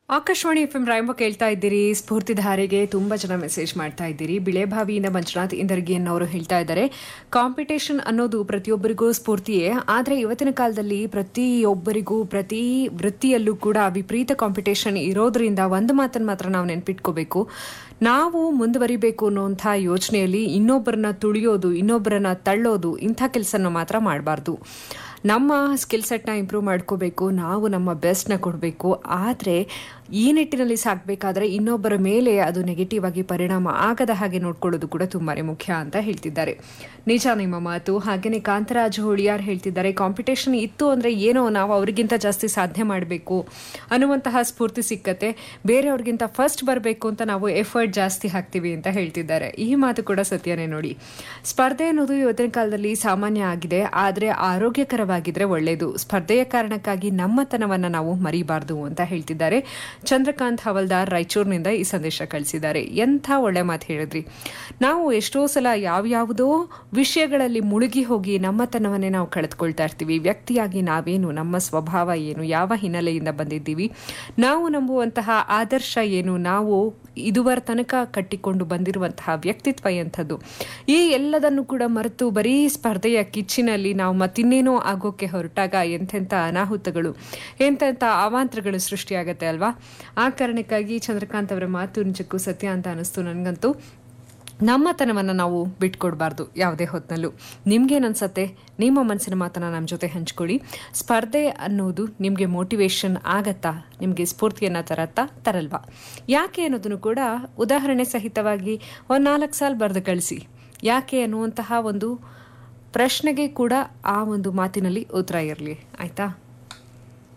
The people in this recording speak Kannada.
ಆಕಾಶವಾಣಿ ಎಫ್ ಎಂ ರಾಯಂಬ ಕೇಳ್ತಾ ಇದ್ದೀರಿ ಸ್ಫೂರ್ತಿಧಾರೆಗೆ ತುಂಬಾ ಜನ ಮೆಸೇಜ್ ಮಾಡ್ತಾ ಇದ್ದೀರಿ ಬಿಳೆಬಾವಿಯಿಂದ ಮಂಜುನಾಥ್ ಇಂದರ್ಗಿ ಅನ್ನೋರು ಹೇಳ್ತಾ ಇದ್ದಾರೆ ಕಾಂಪಿಟೇಷನ್ ಅನ್ನೋದು ಪ್ರತಿಯೊಬ್ಬರಿಗೂ ಸ್ಫೂರ್ತಿಯೇ ಆದರೆ ಇವತ್ತಿನ ಕಾಲದಲ್ಲಿ ಪ್ರತಿಯೊಬ್ಬರಿಗೂ ಪ್ರತಿ ವೃತ್ತಿಯಲ್ಲೂ ಕೂಡ ವಿಪರೀತ ಕಾಂಪಿಟೇಷನ್ ಇರೋದ್ರಿಂದ ಒಂದು ಮಾತನ್ನು ಮಾತ್ರ ನಾವು ನೆನ್ಪಿಟ್ಕೋಬೇಕು ನಾವು ಮುಂದುವರಿಬೇಕು ಅನ್ನುವಂಥ ಯೋಚನೆಯಲ್ಲಿ ಇನ್ನೊಬ್ಬರನ್ನ ತುಳಿಯೋದು ಇನ್ನೊಬ್ಬರನ್ನ ತಳ್ಳೋದು ಇಂಥ ಕೆಲಸನ ಮಾತ್ರ ಮಾಡಬಾರ್ದು ನಮ್ಮ ಸ್ಕಿಲ್ ಸೆಟ್ನ ಇಂಪ್ರೂವ್ ಮಾಡ್ಕೋಬೇಕು ನಾವು ನಮ್ಮ ಬೆಸ್ಟ್ನ ಕೊಡಬೇಕು ಆದರೆ ಈ ನಿಟ್ಟಿನಲ್ಲಿ ಸಾಕಬೇಕಾದ್ರೆ ಇನ್ನೊಬ್ಬರ ಮೇಲೆ ಅದು ನೆಗೆಟಿವ್ ಆಗಿ ಪರಿಣಾಮ ಆಗದ ಹಾಗೆ ನೋಡ್ಕೊಳ್ಳೋದು ಕೂಡ ತುಂಬಾ ಮುಖ್ಯ ಅಂತ ಹೇಳ್ತಿದ್ದಾರೆ ನಿಜ ನಿಮ್ಮ ಮಾತು ಹಾಗೆಯೇ ಕಾಂತರಾಜ್ ಹೋಳಿಯಾರ್ ಹೇಳ್ತಿದ್ದಾರೆ ಕಾಂಪಿಟೇಷನ್ ಇತ್ತು ಅಂದರೆ ಏನೋ ನಾವು ಅವ್ರಿಗಿಂತ ಜಾಸ್ತಿ ಸಾಧನೆ ಮಾಡಬೇಕು ಅನ್ನುವಂತಹ ಸ್ಫೂರ್ತಿ ಸಿಕ್ಕತ್ತೆ ಬೇರೆಯವ್ರಿಗಿಂತ ಫಸ್ಟ್ ಬರಬೇಕು ಅಂತ ನಾವು ಎಫರ್ಟ್ ಜಾಸ್ತಿ ಹಾಕ್ತೀವಿ ಅಂತ ಹೇಳ್ತಿದ್ದಾರೆ ಈ ಮಾತು ಕೂಡ ಸತ್ಯನೇ ನೋಡಿ ಸ್ಪರ್ಧೆ ಅನ್ನೋದು ಇವತ್ತಿನ ಕಾಲದಲ್ಲಿ ಸಾಮಾನ್ಯ ಆಗಿದೆ ಆದರೆ ಆರೋಗ್ಯಕರವಾಗಿದ್ರೆ ಒಳ್ಳೆಯದು ಸ್ಪರ್ಧೆಯ ಕಾರಣಕ್ಕಾಗಿ ನಮ್ಮತನವನ್ನು ನಾವು ಮರಿಬಾರ್ದು ಅಂತ ಹೇಳ್ತಿದ್ದಾರೆ ಚಂದ್ರಕಾಂತ್ ಹವಲ್ದಾರ್ ರಾಯಚೂರಿನಿಂದ ಈ ಸಂದೇಶ ಕಳಿಸಿದ್ದಾರೆ ಎಂಥ ಒಳ್ಳೆ ಮಾತು ಹೇಳಿದ್ರಿ ನಾವು ಎಷ್ಟೋ ಸಲ ಯಾವ್ಯಾವುದೋ ವಿಷಯಗಳಲ್ಲಿ ಮುಳುಗಿ ಹೋಗಿ ನಮ್ಮತನವನ್ನೇ ನಾವು ಕಳೆದುಕೊಳ್ತಾ ಇರ್ತೀವಿ ವ್ಯಕ್ತಿಯಾಗಿ ನಾವೇನು ನಮ್ಮ ಸ್ವಭಾವ ಏನು ಯಾವ ಹಿನ್ನೆಲೆಯಿಂದ ಬಂದಿದ್ದೀವಿ ನಾವು ನಂಬುವಂತಹ ಆದರ್ಶ ಏನು ನಾವು ಇದುವರ ತನಕ ಕಟ್ಟಿಕೊಂಡು ಬಂದಿರುವಂತಹ ವ್ಯಕ್ತಿತ್ವ ಎಂಥದ್ದು ಈ ಎಲ್ಲದನ್ನು ಕೂಡ ಮರೆತು ಬರೀ ಸ್ಪರ್ಧೆಯ ಕಿಚ್ಚಿನಲ್ಲಿ ನಾವು ಮತ್ತಿನ್ನೇನೋ ಆಗೋಕೆ ಹೊರಟಾಗ ಎಂತೆಂಥ ಅನಾಹುತಗಳು ಎಂತೆಂಥ ಅವಾಂತರಗಳು ಸೃಷ್ಟಿಯಾಗತ್ತೆ ಅಲ್ವಾ ಆ ಕಾರಣಕ್ಕಾಗಿ ಚಂದ್ರಕಾಂತ್ ಅವರ ಮಾತು ನಿಜಕ್ಕೂ ಸತ್ಯ ಅಂತ ಅನಿಸ್ತು ನನಗಂತೂ ನಮ್ಮತನವನ್ನು ನಾವು ಬಿಟ್ಕೊಡ್ಬಾರ್ದು ಯಾವುದೇ ಹೊತ್ತಿನಲ್ಲೂ ನಿಮ್ಗೇನನ್ಸತ್ತೆ ನಿಮ್ಮ ಮನಸ್ಸಿನ ಮಾತನ್ನು ನಮ್ಮ ಜೊತೆ ಹಂಚ್ಕೊಳ್ಳಿ ಸ್ಪರ್ಧೆ ಅನ್ನೋದು ನಿಮಗೆ ಮೋಟಿವೇಶನ್ ಆಗತ್ತಾ ನಿಮಗೆ ಸ್ಫೂರ್ತಿಯನ್ನು ತರತ್ತಾ ತರಲ್ವಾ ಯಾಕೆ ಅನ್ನೋದನ್ನು ಕೂಡ ಉದಾಹರಣೆ ಸಹಿತವಾಗಿ ಒಂದು ನಾಲ್ಕು ಸಾಲ ಬರೆದು ಕಳಿಸಿ ಯಾಕೆ ಅನ್ನುವಂತಹ ಒಂದು ಪ್ರಶ್ನೆಗೆ ಕೂಡ ಆ ಒಂದು ಮಾತಿನಲ್ಲಿ ಉತ್ತರ ಇರಲಿ ಆಯ್ತಾ